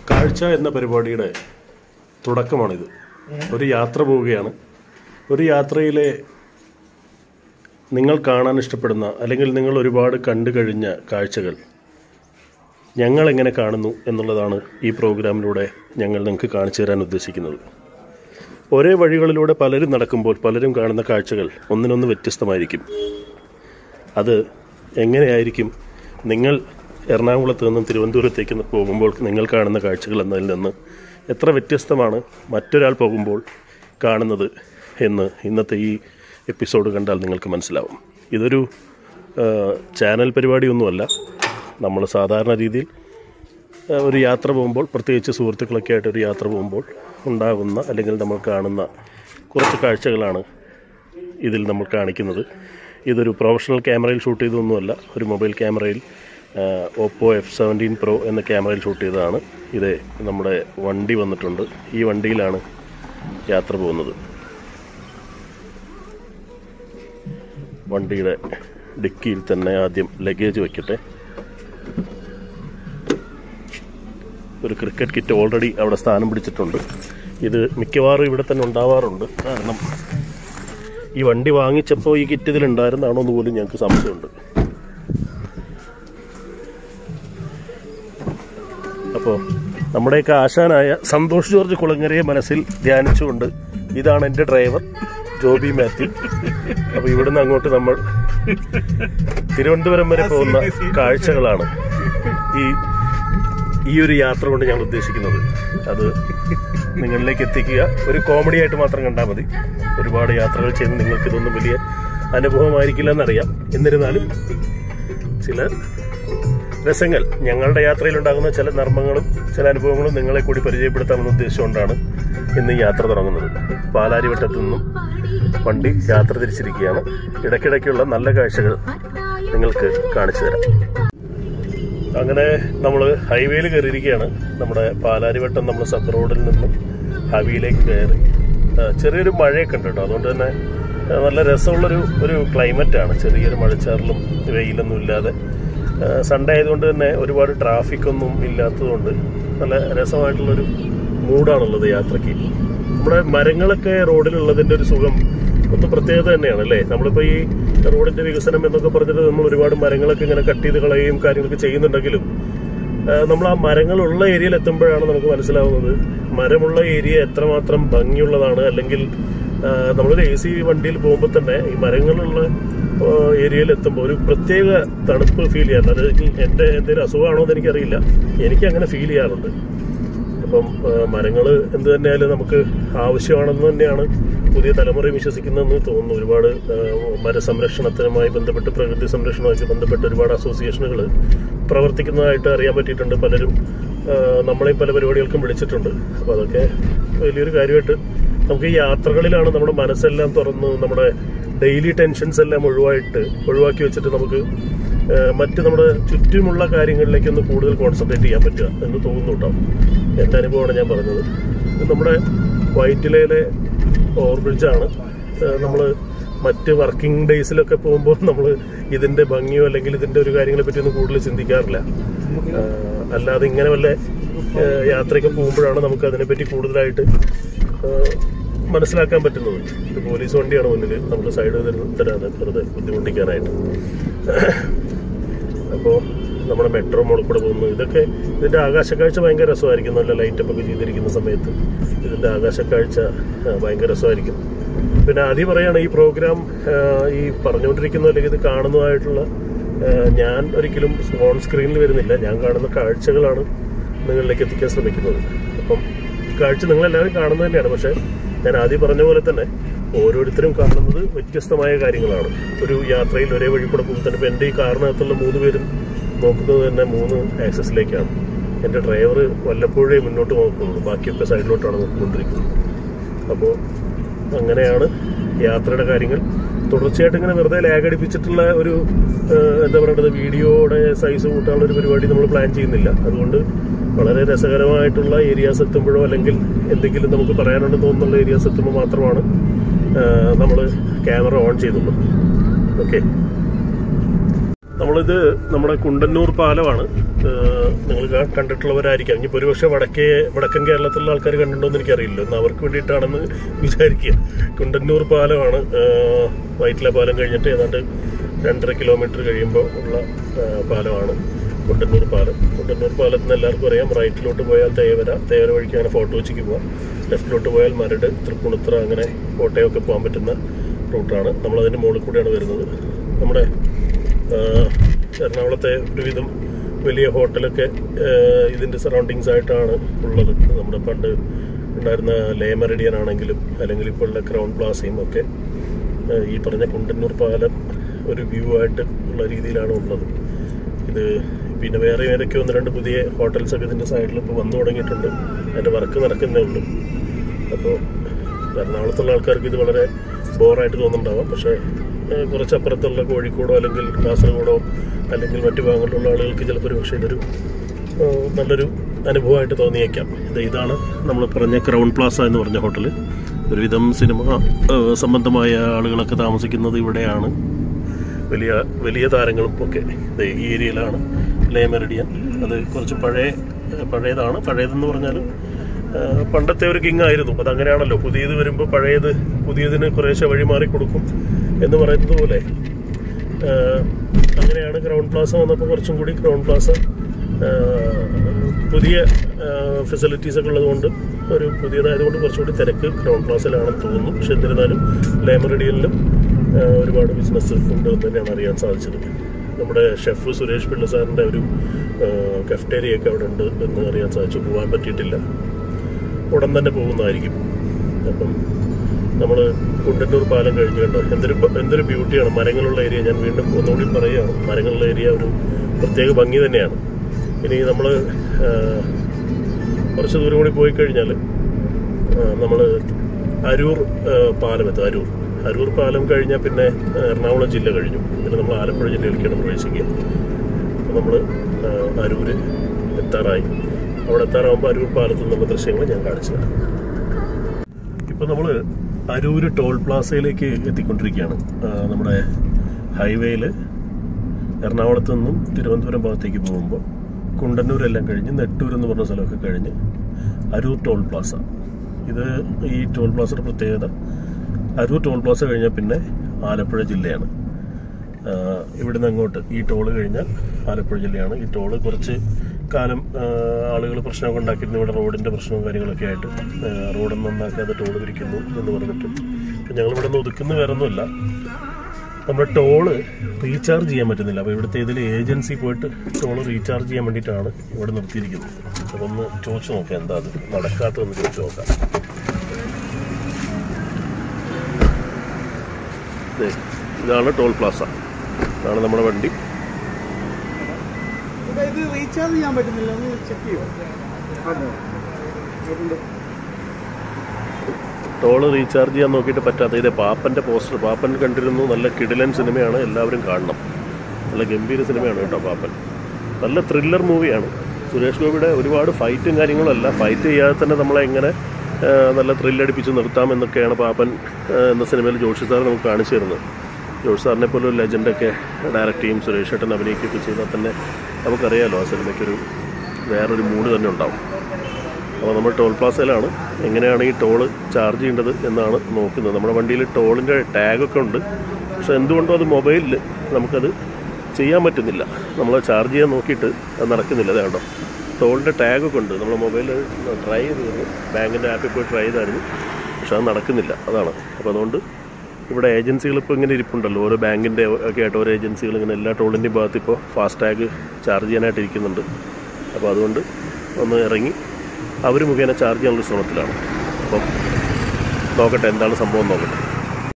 കാഴ്ച എന്ന പരിപാടിയുടെ തുടക്കമാണിത് ഒരു യാത്ര പോവുകയാണ് ഒരു യാത്രയിലെ നിങ്ങൾ കാണാൻ ഇഷ്ടപ്പെടുന്ന അല്ലെങ്കിൽ നിങ്ങൾ ഒരുപാട് കണ്ടു കഴിഞ്ഞ കാഴ്ചകൾ ഞങ്ങൾ എങ്ങനെ കാണുന്നു എന്നുള്ളതാണ് ഈ പ്രോഗ്രാമിലൂടെ ഞങ്ങൾ നിങ്ങൾക്ക് കാണിച്ചു തരാൻ ഉദ്ദേശിക്കുന്നത് ഒരേ വഴികളിലൂടെ പലരും നടക്കുമ്പോൾ പലരും കാണുന്ന കാഴ്ചകൾ ഒന്നിനൊന്ന് വ്യത്യസ്തമായിരിക്കും അത് എങ്ങനെയായിരിക്കും നിങ്ങൾ എറണാകുളത്ത് നിന്നും തിരുവനന്തപുരത്തേക്ക് പോകുമ്പോൾ നിങ്ങൾ കാണുന്ന കാഴ്ചകൾ എന്നതിൽ നിന്ന് എത്ര വ്യത്യസ്തമാണ് മറ്റൊരാൾ പോകുമ്പോൾ കാണുന്നത് എന്ന് ഇന്നത്തെ ഈ എപ്പിസോഡ് കണ്ടാൽ നിങ്ങൾക്ക് മനസ്സിലാവും ഇതൊരു ആ, ചാനൽ പരിപാടിയൊന്നുമല്ല നമ്മൾ സാധാരണ രീതിയിൽ ആ, ഒരു യാത്ര പോകുമ്പോൾ പ്രത്യേകിച്ച് സുഹൃത്തുക്കളൊക്കെ ആയിട്ട് ഒരു യാത്ര പോകുമ്പോൾ ഉണ്ടാകുന്ന അല്ലെങ്കിൽ നമ്മൾ കാണുന്ന കുറച്ച് കാഴ്ചകളാണ് ഇതിൽ നമ്മൾ കാണിക്കുന്നത് ഇതൊരു പ്രൊഫഷണൽ ക്യാമറയിൽ ഷൂട്ട് ചെയ്തൊന്നുമല്ല ഒരു മൊബൈൽ ക്യാമറയിൽ ഓപ്പോ എഫ് സെവൻറ്റീൻ പ്രോ എന്ന ക്യാമറയിൽ ഷൂട്ട് ചെയ്തതാണ് ഇത് നമ്മുടെ വണ്ടി വന്നിട്ടുണ്ട് ഈ വണ്ടിയിലാണ് യാത്ര പോകുന്നത് വണ്ടിയുടെ ഡിക്കിയിൽ തന്നെ ആദ്യം ലഗേജ് വയ്ക്കട്ടെ ഒരു ക്രിക്കറ്റ് കിറ്റ് ഓൾറെഡി അവിടെ സ്ഥാനം പിടിച്ചിട്ടുണ്ട് ഇത് മിക്കവാറും ഇവിടെ തന്നെ ഉണ്ടാവാറുണ്ട് കാരണം ഈ വണ്ടി വാങ്ങിച്ചപ്പോൾ ഈ കിറ്റ് ഇതിലുണ്ടായിരുന്നാണോ എന്ന് പോലും ഞങ്ങൾക്ക് സംശയമുണ്ട് അപ്പോൾ നമ്മുടെയൊക്കെ ആശാനായ സന്തോഷ് ജോർജ് കുളങ്ങരയെ മനസ്സിൽ ധ്യാനിച്ചുകൊണ്ട് ഇതാണ് എൻ്റെ ഡ്രൈവർ ജോബി മാത്യു അപ്പോൾ ഇവിടുന്ന് അങ്ങോട്ട് നമ്മൾ തിരുവനന്തപുരം വരെ പോകുന്ന കാഴ്ചകളാണ് ഈ ഈ ഒരു യാത്ര കൊണ്ട് ഞങ്ങൾ ഉദ്ദേശിക്കുന്നത് അത് നിങ്ങളിലേക്ക് എത്തിക്കുക ഒരു കോമഡി ആയിട്ട് മാത്രം കണ്ടാൽ മതി ഒരുപാട് യാത്രകൾ ചെയ്ത് നിങ്ങൾക്ക് ഇതൊന്നും വലിയ അനുഭവമായിരിക്കില്ല എന്നറിയാം എന്നിരുന്നാലും ചില രസങ്ങൾ ഞങ്ങളുടെ യാത്രയിൽ ഉണ്ടാകുന്ന ചില നർമ്മങ്ങളും ചില അനുഭവങ്ങളും നിങ്ങളെ കൂടി പരിചയപ്പെടുത്താമെന്ന ഉദ്ദേശമുകൊണ്ടാണ് ഇന്ന് ഈ യാത്ര തുടങ്ങുന്നത് പാലാരിവട്ടത്തു നിന്നും വണ്ടി യാത്ര തിരിച്ചിരിക്കുകയാണ് ഇടയ്ക്കിടയ്ക്കുള്ള നല്ല കാഴ്ചകൾ നിങ്ങൾക്ക് കാണിച്ചു തരാം അങ്ങനെ നമ്മൾ ഹൈവേയിൽ കയറിയിരിക്കുകയാണ് നമ്മുടെ പാലാരിവട്ടം നമ്മൾ സബ് റോഡിൽ നിന്നും ഹൈവേയിലേക്ക് കയറി ആ, ചെറിയൊരു മഴയൊക്കെ ഉണ്ട് കേട്ടോ അതുകൊണ്ട് തന്നെ ആ, നല്ല രസമുള്ളൊരു ഒരു ക്ലൈമറ്റാണ് ചെറിയൊരു മഴച്ചാറിലും വെയിലൊന്നും ഇല്ലാതെ ആ, സൺഡേ ആയതുകൊണ്ട് തന്നെ ഒരുപാട് ട്രാഫിക് ഒന്നും ഇല്ലാത്തതുകൊണ്ട് നല്ല രസമായിട്ടുള്ളൊരു മൂഡാണുള്ളത് യാത്രയ്ക്ക് നമ്മുടെ മരങ്ങളൊക്കെ റോഡിലുള്ളതിൻ്റെ ഒരു സുഖം ഒന്ന് പ്രത്യേകത തന്നെയാണ് അല്ലേ നമ്മളിപ്പോൾ ഈ റോഡിന്റെ വികസനം എന്നൊക്കെ പറഞ്ഞിട്ട് നമ്മൾ ഒരുപാട് മരങ്ങളൊക്കെ ഇങ്ങനെ കട്ട് ചെയ്ത് കളയുകയും കാര്യങ്ങളൊക്കെ ചെയ്യുന്നുണ്ടെങ്കിലും ആ, നമ്മൾ ആ മരങ്ങളുള്ള ഏരിയയിൽ എത്തുമ്പോഴാണ് നമുക്ക് മനസ്സിലാവുന്നത് മരമുള്ള ഏരിയ എത്രമാത്രം ഭംഗിയുള്ളതാണ് അല്ലെങ്കിൽ ആ, നമ്മളൊരു എ സി വണ്ടിയിൽ പോകുമ്പോൾ തന്നെ ഈ മരങ്ങളുള്ള ആ, ഏരിയയിൽ എത്തുമ്പോൾ ഒരു പ്രത്യേക തണുപ്പ് ഫീൽ ചെയ്യാറുണ്ട് അത് ഇനി എൻ്റെ എന്തെങ്കിലും അസുഖമാണോ എന്ന് എനിക്കറിയില്ല എനിക്ക് അങ്ങനെ ഫീൽ ചെയ്യാറുണ്ട് അപ്പം മരങ്ങൾ എന്ത് തന്നെയായാലും നമുക്ക് ആവശ്യമാണെന്ന് തന്നെയാണ് പുതിയ തലമുറയും വിശ്വസിക്കുന്നതെന്ന് തോന്നുന്നു ഒരുപാട് ആ, മരസംരക്ഷണത്തിനുമായി ബന്ധപ്പെട്ട് പ്രകൃതി സംരക്ഷണവുമായി ബന്ധപ്പെട്ട് ഒരുപാട് അസോസിയേഷനുകൾ പ്രവർത്തിക്കുന്നതായിട്ട് അറിയാൻ പറ്റിയിട്ടുണ്ട് പലരും ആ, നമ്മളെയും പല പരിപാടികൾക്കും വിളിച്ചിട്ടുണ്ട് അപ്പോൾ അതൊക്കെ വലിയൊരു കാര്യമായിട്ട് നമുക്ക് ഈ യാത്രകളിലാണ് നമ്മുടെ മനസ്സെല്ലാം തുറന്ന് നമ്മുടെ ഡെയിലി ടെൻഷൻസ് എല്ലാം ഒഴിവായിട്ട് ഒഴിവാക്കി വെച്ചിട്ട് നമുക്ക് ആ, മറ്റ് നമ്മുടെ ചുറ്റുമുള്ള കാര്യങ്ങളിലേക്ക് ഒന്ന് കൂടുതൽ കോൺസെൻട്രേറ്റ് ചെയ്യാൻ പറ്റുക എന്ന് തോന്നുന്നു കേട്ടോ എൻ്റെ അനുഭവമാണ് ഞാൻ പറഞ്ഞത് ഇത് നമ്മുടെ വൈറ്റിലയിലെ ഓവർബ്രിഡ്ജാണ് നമ്മൾ മറ്റ് വർക്കിംഗ് ഡേയ്സിലൊക്കെ പോകുമ്പോൾ നമ്മൾ ഇതിൻ്റെ ഭംഗിയോ അല്ലെങ്കിൽ ഇതിൻ്റെ ഒരു കാര്യങ്ങളെ പറ്റി ഒന്നും കൂടുതൽ ചിന്തിക്കാറില്ല ആ, അല്ലാതെ ഇങ്ങനെ വല്ല ആ, യാത്രയൊക്കെ പോകുമ്പോഴാണ് നമുക്ക് അതിനെപ്പറ്റി കൂടുതലായിട്ട് ആ, മനസ്സിലാക്കാൻ പറ്റുന്നത് ഇത് പോലീസ് വണ്ടിയാണ് മുന്നിൽ നമ്മൾ സൈഡ് തരാതെ വെറുതെ ബുദ്ധിമുട്ടിക്കാനായിട്ട് അപ്പോൾ നമ്മുടെ മെട്രോ മോളിൽ കൂടെ പോകുന്നു ഇതൊക്കെ ഇതിൻ്റെ ആകാശക്കാഴ്ച ഭയങ്കര രസമായിരിക്കും നല്ല ലൈറ്റപ്പ് ഒക്കെ ചെയ്തിരിക്കുന്ന സമയത്ത് ഇതിൻ്റെ ആകാശക്കാഴ്ച ആ, ഭയങ്കര രസമായിരിക്കും പിന്നെ ആദ്യം പറയുകയാണ് ഈ പ്രോഗ്രാം ആ, ഈ പറഞ്ഞുകൊണ്ടിരിക്കുന്ന അല്ലെങ്കിൽ ഇത് കാണുന്നതായിട്ടുള്ള ആ, ഞാൻ ഒരിക്കലും ഓൺ സ്ക്രീനിൽ വരുന്നില്ല ഞാൻ കാണുന്ന കാഴ്ചകളാണ് നിങ്ങളിലേക്ക് എത്തിക്കാൻ ശ്രമിക്കുന്നത് അപ്പം ഈ കാഴ്ച നിങ്ങളെല്ലാവരും കാണുന്നത് തന്നെയാണ് പക്ഷേ ഞാൻ ആദ്യം പറഞ്ഞ പോലെ തന്നെ ഓരോരുത്തരും കാണുന്നത് വ്യത്യസ്തമായ കാര്യങ്ങളാണ് ഒരു യാത്രയിൽ ഒരേ വഴി കൂടെ പോകുമ്പോൾ തന്നെ ഇപ്പം എൻ്റെ ഈ കാറിനകത്തുള്ള മൂന്ന് പേരും നോക്കുന്നത് തന്നെ മൂന്ന് ആക്സസിലേക്കാണ് എൻ്റെ ഡ്രൈവർ വല്ലപ്പോഴേ മുന്നോട്ട് നോക്കുള്ളൂ ബാക്കിയൊക്കെ സൈഡിലോട്ടാണ് നോക്കിക്കൊണ്ടിരിക്കുന്നത് അപ്പോൾ അങ്ങനെയാണ് യാത്രയുടെ കാര്യങ്ങൾ തുടർച്ചയായിട്ട് ഇങ്ങനെ വെറുതെ ലാഗ് അടിപ്പിച്ചിട്ടുള്ള ഒരു ആ, എന്താ പറയേണ്ടത് വീഡിയോയുടെ സൈസ് കൂട്ടാനുള്ള ഒരു പരിപാടി നമ്മൾ പ്ലാൻ ചെയ്യുന്നില്ല അതുകൊണ്ട് വളരെ രസകരമായിട്ടുള്ള ഏരിയാസ് എത്തുമ്പോഴോ അല്ലെങ്കിൽ എന്തെങ്കിലും നമുക്ക് പറയാനുണ്ട് തോന്നുന്നുള്ള ഏരിയാസ് എത്തുമ്പോൾ മാത്രമാണ് നമ്മൾ ക്യാമറ ഓൺ ചെയ്തുള്ളൂ ഓക്കെ നമ്മളിത് നമ്മുടെ കുണ്ടന്നൂർ പാലമാണ് നിങ്ങൾ നിങ്ങൾ കണ്ടിട്ടുള്ളവരായിരിക്കാം ഇനി ഒരുപക്ഷെ വടക്കേ വടക്കൻ കേരളത്തിലുള്ള ആൾക്കാർ കണ്ടിട്ടുണ്ടോ എന്ന് എനിക്കറിയില്ല എന്നാൽ അവർക്ക് വേണ്ടിയിട്ടാണെന്ന് വിചാരിക്കുക കുണ്ടന്നൂർ പാലമാണ് ആ, വൈറ്റില പാലം കഴിഞ്ഞിട്ട് ഏതാണ്ട് രണ്ടര കിലോമീറ്റർ കഴിയുമ്പോൾ ഉള്ള ആ, പാലമാണ് കുണ്ടന്നൂർ പാലം കുണ്ടന്നൂർ പാലത്തിൽ നിന്ന് എല്ലാവർക്കും അറിയാം റൈറ്റിലോട്ട് പോയാൽ തേവര തേവര വഴിക്ക് അങ്ങനെ ഫോട്ടോ വെച്ചിക്ക് പോവാം ലെഫ്റ്റിലോട്ട് പോയാൽ മരട് തൃപ്പൂണിത്തുറ അങ്ങനെ കോട്ടയമൊക്കെ പോകാൻ പറ്റുന്ന റൂട്ടാണ് നമ്മളതിൻ്റെ മുകളിൽ കൂടെയാണ് വരുന്നത് നമ്മുടെ ആ, എറണാകുളത്തെ ഒരുവിധം വലിയ ഹോട്ടലൊക്കെ ആ, ഇതിൻ്റെ സറൗണ്ടിങ്സ് ആയിട്ടാണ് ഉള്ളത് നമ്മുടെ പണ്ട് ഉണ്ടായിരുന്ന ലേ മെറിഡിയൻ ആണെങ്കിലും അല്ലെങ്കിൽ ഇപ്പോൾ ഉള്ള ക്രൗൺ പ്ലാസയും ഒക്കെ ആ, ഈ പറഞ്ഞ കുണ്ടന്നൂർ പാലം ഒരു വ്യൂ ആയിട്ട് ഉള്ള രീതിയിലാണ് ഉള്ളത് ഇത് പിന്നെ വേറെ ഏതൊക്കെ ഒന്ന് രണ്ട് പുതിയ ഹോട്ടൽസ് ഒക്കെ ഇതിൻ്റെ സൈഡിൽ ഇപ്പോൾ വന്നു തുടങ്ങിയിട്ടുണ്ട് അതിൻ്റെ വർക്ക് നടക്കുന്നേ ഉള്ളൂ അപ്പോൾ എറണാകുളത്തുള്ള ആൾക്കാർക്ക് ഇത് വളരെ ബോറായിട്ട് തോന്നുന്നുണ്ടാവാം പക്ഷേ ഏഹ്, കുറച്ച് അപ്പുറത്തുള്ള കോഴിക്കോടോ അല്ലെങ്കിൽ കാസർഗോഡോ അല്ലെങ്കിൽ മറ്റു ഭാഗങ്ങളിലുള്ള ആളുകൾക്ക് ചിലപ്പോൾ ഒരു പക്ഷേ ഇതൊരു ഏഹ്, നല്ലൊരു അനുഭവമായിട്ട് തോന്നിയേക്കാം ഇത് ഇതാണ് നമ്മൾ പറഞ്ഞ ക്രൗൺ പ്ലാസ എന്ന് പറഞ്ഞ ഹോട്ടൽ ഒരുവിധം സിനിമ ഏഹ്, സംബന്ധമായ ആളുകളൊക്കെ താമസിക്കുന്നത് ഇവിടെയാണ് വലിയ വലിയ താരങ്ങളും ഒക്കെ ദേ ഈ ഏരിയയിലാണ് ലേ മെറിഡിയൻ അത് കുറച്ച് പഴയ പഴയതാണ് പഴയതെന്ന് പറഞ്ഞാലും ആ, പണ്ടത്തെ ഒരു കിങ് ആയിരുന്നു അത് അങ്ങനെയാണല്ലോ പുതിയത് വരുമ്പോൾ പഴയത് പുതിയതിന് കുറേശ്ശെ വഴിമാറി കൊടുക്കും എന്ന് പറയുന്നത് പോലെ ആ, അങ്ങനെയാണ് ക്രൗൺ പ്ലാസ വന്നപ്പോൾ കുറച്ചും കൂടി ക്രൗൺ പ്ലാസ ആ, പുതിയ ഫെസിലിറ്റീസ് ഒക്കെ ഉള്ളതുകൊണ്ട് ഒരു പുതിയതായതുകൊണ്ട് കുറച്ചുകൂടി തിരക്ക് ക്രൗൺ പ്ലാസയിലാണെന്ന് തോന്നുന്നു പക്ഷെ എന്നിരുന്നാലും ലേമറഡിയനിലും ഒരുപാട് ബിസിനസ് ഉണ്ട് എന്ന് തന്നെയാണ് അറിയാൻ സാധിച്ചത് നമ്മുടെ ഷെഫ് സുരേഷ് പിള്ള സാറിൻ്റെ ഒരു കഫ്റ്റേരിയ ഒക്കെ അവിടെ ഉണ്ട് എന്ന് അറിയാൻ സാധിച്ചു പോകാൻ പറ്റിയിട്ടില്ല ഉടൻ തന്നെ പോകുന്നതായിരിക്കും അപ്പം നമ്മൾ കുണ്ടന്നൂർ പാലം കഴിഞ്ഞ് കണ്ടോ എന്തൊരു ഭ- എന്തൊരു ബ്യൂട്ടിയാണ് മരങ്ങളുള്ള ഏരിയ ഞാൻ വീണ്ടും ഒന്നുകൂടി പറയുകയാണ് മരങ്ങളുള്ള ഏരിയ ഒരു പ്രത്യേക ഭംഗി തന്നെയാണ് ഇനി നമ്മൾ കുറച്ച് ദൂരം കൂടി പോയി കഴിഞ്ഞാൽ നമ്മൾ അരൂർ ആ, പാലം എത്തും അരൂർ അരൂർ പാലം കഴിഞ്ഞാൽ പിന്നെ ആ, എറണാകുളം ജില്ല കഴിഞ്ഞു പിന്നെ നമ്മൾ ആലപ്പുഴ ജില്ലയിലേക്കാണ് പ്രവേശിക്കുക അപ്പോൾ നമ്മൾ അരൂര് എത്താറായി അവിടെ എത്താറാകുമ്പോൾ അരൂർ പാലത്തു നിന്നുള്ള ദൃശ്യങ്ങൾ ഞാൻ കാണിച്ചു തരാം ഇപ്പോൾ നമ്മൾ അരൂര് ടോൾ പ്ലാസയിലേക്ക് എത്തിക്കൊണ്ടിരിക്കുകയാണ് ആ, നമ്മുടെ ഹൈവേയിൽ എറണാകുളത്ത് നിന്നും തിരുവനന്തപുരം ഭാഗത്തേക്ക് പോകുമ്പോൾ കുണ്ടന്നൂരെല്ലാം കഴിഞ്ഞ് നെട്ടൂർ എന്ന് പറഞ്ഞ സ്ഥലമൊക്കെ കഴിഞ്ഞ് അരൂർ ടോൾ പ്ലാസ ഇത് ഈ ടോൾ പ്ലാസയുടെ പ്രത്യേകത അരൂർ ടോൾ പ്ലാസ കഴിഞ്ഞാൽ പിന്നെ ആലപ്പുഴ ജില്ലയാണ് ആഹ് ഇവിടുന്ന് അങ്ങോട്ട് ഈ ടോള് കഴിഞ്ഞാൽ ആലപ്പുഴ ജില്ലയാണ് ഈ ടോള് കുറച്ച് കാലം ആളുകൾ പ്രശ്നമൊക്കെ ഉണ്ടാക്കിയിരുന്നു ഇവിടെ റോഡിന്റെ പ്രശ്നവും കാര്യങ്ങളൊക്കെ ആയിട്ട് ആഹ് റോഡ് നന്നാക്കാതെ ടോള് പിരിക്കുന്നു എന്ന് പറഞ്ഞിട്ട് അപ്പം ഞങ്ങൾ ഇവിടെ നിന്ന് ഒതുക്കുന്ന വേറെ ഒന്നുമല്ല നമ്മുടെ ടോള് റീചാർജ് ചെയ്യാൻ പറ്റുന്നില്ല അപ്പോൾ ഇവിടുത്തെ ഇതിൽ ഏജൻസി പോയിട്ട് ടോള് റീചാർജ് ചെയ്യാൻ വേണ്ടിയിട്ടാണ് ഇവിടെ നിർത്തിയിരിക്കുന്നത് അപ്പോൾ ഒന്ന് ചോദിച്ചു നോക്കാം എന്താ അത് നടക്കാത്തതെന്ന് ചോദിച്ചു നോക്കാം ദേ, ഇതാണ് ടോൾ പ്ലാസ ഇതാണ് നമ്മുടെ വണ്ടി ഇവിടെ ഇത് റീചാർജ് ചെയ്യാൻ പറ്റുന്നില്ല ഒന്ന് ചെക്ക് ചെയ്യോ അതെ അതുകൊണ്ട് ടോള് റീചാർജ് ചെയ്യാൻ നോക്കിയിട്ട് പറ്റാത്ത ഇതേ പാപ്പൻ്റെ പോസ്റ്റർ പാപ്പൻ കണ്ടിരുന്നു നല്ല കിടിലൻ സിനിമയാണ് എല്ലാവരും കാണണം നല്ല ഗംഭീര സിനിമയാണ് കേട്ടോ പാപ്പൻ നല്ല ത്രില്ലർ മൂവിയാണ് സുരേഷ് ഗോപിയുടെ ഒരുപാട് ഫൈറ്റും കാര്യങ്ങളല്ല ഫൈറ്റ് ചെയ്യാതെ തന്നെ നമ്മളെ എങ്ങനെ ആ, നല്ല ത്രില്ലടിപ്പിച്ച് നിർത്താം എന്നൊക്കെയാണ് പാപ്പൻ ആ, എന്ന സിനിമയിൽ ജോഷി സാർ നമുക്ക് കാണിച്ചു തരുന്നത് ജോഷി സാറിനെ പോലെ ഒരു ലെജൻഡൊക്കെ ഡയറക്റ്റ് ചെയ്യും സുരേഷ് ഏട്ടൻ അഭിനയിക്കുകയൊക്കെ ചെയ്താൽ തന്നെ നമുക്കറിയാലോ ആ സിനിമയ്ക്കൊരു വേറൊരു മൂഡ് തന്നെ ഉണ്ടാവും അപ്പോൾ നമ്മൾ ടോൾ പ്ലാസയിലാണ് എങ്ങനെയാണ് ഈ ടോള് ചാർജ് ചെയ്യേണ്ടത് എന്നാണ് നോക്കുന്നത് നമ്മുടെ വണ്ടിയിൽ ടോളിൻ്റെ ടാഗൊക്കെ ഉണ്ട് പക്ഷെ എന്തുകൊണ്ടോ അത് മൊബൈലിൽ നമുക്കത് ചെയ്യാൻ പറ്റുന്നില്ല നമ്മൾ ചാർജ് ചെയ്യാൻ നോക്കിയിട്ട് അത് നടക്കുന്നില്ല അതെ കേട്ടോ ടോളിൻ്റെ ടാഗൊക്കെ ഉണ്ട് നമ്മൾ മൊബൈലിൽ ട്രൈ ചെയ്തിരുന്നു ബാങ്കിൻ്റെ ആപ്പിൽ പോയി ട്രൈ ചെയ്തായിരുന്നു പക്ഷെ അത് നടക്കുന്നില്ല അതാണ് അപ്പോൾ അതുകൊണ്ട് ഇവിടെ ഏജൻസികൾ ഇപ്പോൾ ഇങ്ങനെ ഇരിപ്പുണ്ടല്ലോ ഓരോ ബാങ്കിൻ്റെ ഒക്കെ ആയിട്ട് ഓരോ ഏജൻസികൾ ഇങ്ങനെ എല്ലാ ടോളിൻ്റെയും ഭാഗത്ത് ഇപ്പോൾ ഫാസ്ടാഗ് ചാർജ് ചെയ്യാനായിട്ട് ഇരിക്കുന്നുണ്ട് അപ്പോൾ അതുകൊണ്ട് ഒന്ന് ഇറങ്ങി അവർ മുഖേന ചാർജ് ചെയ്യാനുള്ള ശ്രമത്തിലാണ് അപ്പം നോക്കട്ടെ എന്താണ് സംഭവം നോക്കട്ടെ